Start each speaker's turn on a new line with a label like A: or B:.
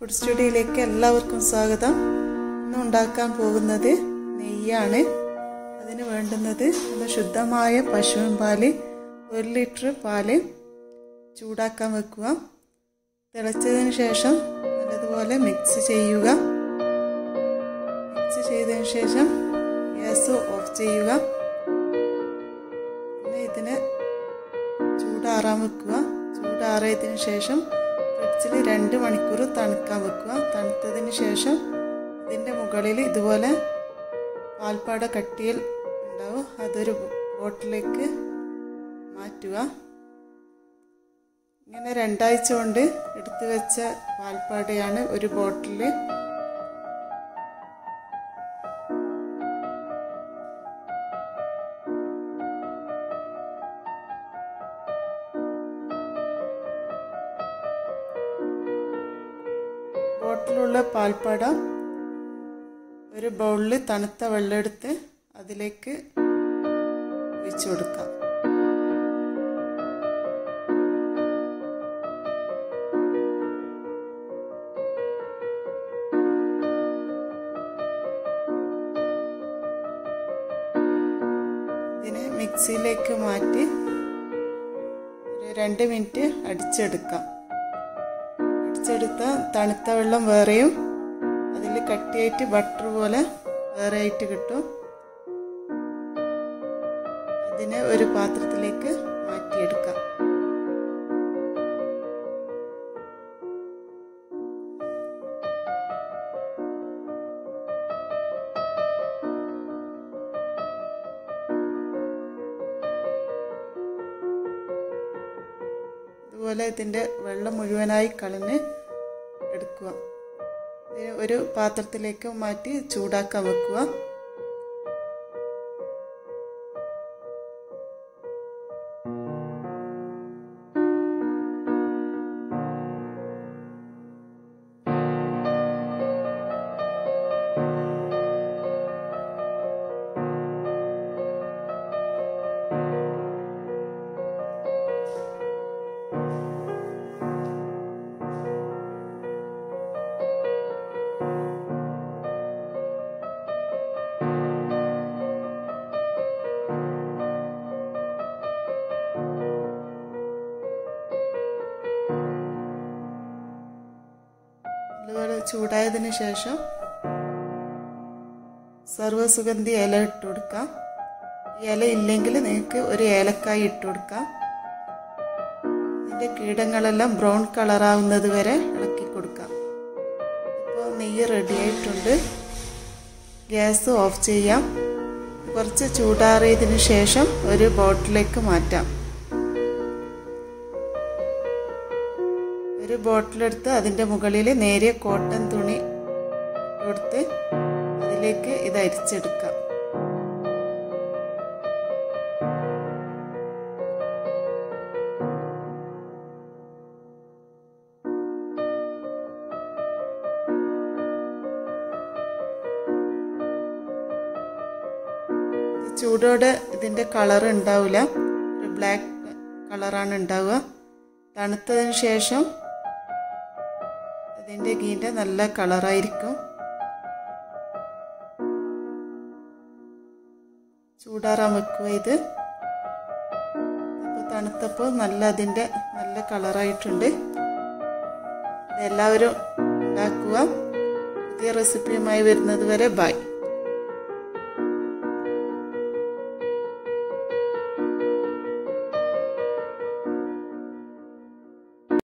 A: food സ്റ്റുഡിയോയിലേക്ക് എല്ലാവർക്കും സ്വാഗതം ഇന്ന് ഉണ്ടാക്കാൻ പോകുന്നത് നെയ്യാണ് അതിന് വേണ്ടുന്നത് നല്ല ശുദ്ധമായ പശുവിൻ പാല് ഒരു ലിറ്റർ പാല് ചൂടാക്കാൻ വെക്കുക തിളച്ചതിന് ശേഷം നല്ലതുപോലെ മിക്സ് ചെയ്യുക മിക്സ് ചെയ്തതിന് ശേഷം ഗ്യാസ് ഓഫ് ചെയ്യുക പിന്നെ ഇതിനെ ചൂടാറാൻ വെക്കുക ചൂടാറിയതിന് ശേഷം ഫ്രിഡ്ജിൽ രണ്ട് മണിക്കൂർ തണുക്കാൻ വെക്കുക തണുത്തതിന് ശേഷം ഇതിൻ്റെ മുകളിൽ ഇതുപോലെ പാൽപ്പാട കട്ടിയിൽ ഉണ്ടാവും അതൊരു ബോട്ടിലേക്ക് മാറ്റുക ഇങ്ങനെ രണ്ടാഴ്ച കൊണ്ട് എടുത്തു വെച്ച പാൽപ്പാടയാണ് ഒരു ബോട്ടിൽ ബോട്ടിലുള്ള പാൽപ്പാട ഒരു ബൗളിൽ തണുത്ത വെള്ളം എടുത്ത് അതിലേക്ക് ഒഴിച്ചു കൊടുക്കാം ഇതിനെ മിക്സിയിലേക്ക് മാറ്റി ഒരു രണ്ട് മിനിറ്റ് അടിച്ചെടുക്കാം അടിച്ചെടുത്ത തണുത്ത വെള്ളം വേറെയും അതിൽ കട്ടിയായിട്ട് ബട്ടർ പോലെ വേറെ ആയിട്ട് കിട്ടും അതിനെ ഒരു പാത്രത്തിലേക്ക് മാറ്റിയെടുക്കാം ഇതുപോലെ ഇതിൻ്റെ വെള്ളം മുഴുവനായി കളഞ്ഞ് എടുക്കുക ഇതിനെ ഒരു പാത്രത്തിലേക്ക് മാറ്റി ചൂടാക്കാൻ വെക്കുക അതുപോലെ ചൂടായതിനു ശേഷം സർവ്വസുഗന്ധി ഇല ഇട്ട് കൊടുക്കാം ഇല ഇല്ലെങ്കിൽ നിങ്ങൾക്ക് ഒരു ഏലക്കായി ഇട്ട് കൊടുക്കാം ഇതിൻ്റെ കീടങ്ങളെല്ലാം ബ്രൗൺ കളറാവുന്നത് വരെ ഇളക്കി കൊടുക്കാം ഇപ്പോൾ നെയ്യ് റെഡി ആയിട്ടുണ്ട് ഗ്യാസ് ഓഫ് ചെയ്യാം കുറച്ച് ചൂടാറിയതിനു ശേഷം ഒരു ബോട്ടിലേക്ക് മാറ്റാം ഒരു ബോട്ടിലെടുത്ത് അതിൻ്റെ മുകളിൽ നേരിയ കോട്ടൺ തുണി കൊടുത്ത് അതിലേക്ക് ഇത് അരിച്ചെടുക്കാം ചൂടോടെ ഇതിൻ്റെ കളർ ഉണ്ടാവില്ല ഒരു ബ്ലാക്ക് കളറാണ് ഉണ്ടാവുക തണുത്തതിന് ശേഷം അതിൻ്റെ ഗീൻ്റെ നല്ല കളറായിരിക്കും ചൂടാറാൻ വെക്കുക ഇത് അപ്പോൾ തണുത്തപ്പോൾ നല്ല അതിൻ്റെ നല്ല കളറായിട്ടുണ്ട് ഇതെല്ലാവരും ഉണ്ടാക്കുക പുതിയ റെസിപ്പിയുമായി വരുന്നത് വരെ ബൈ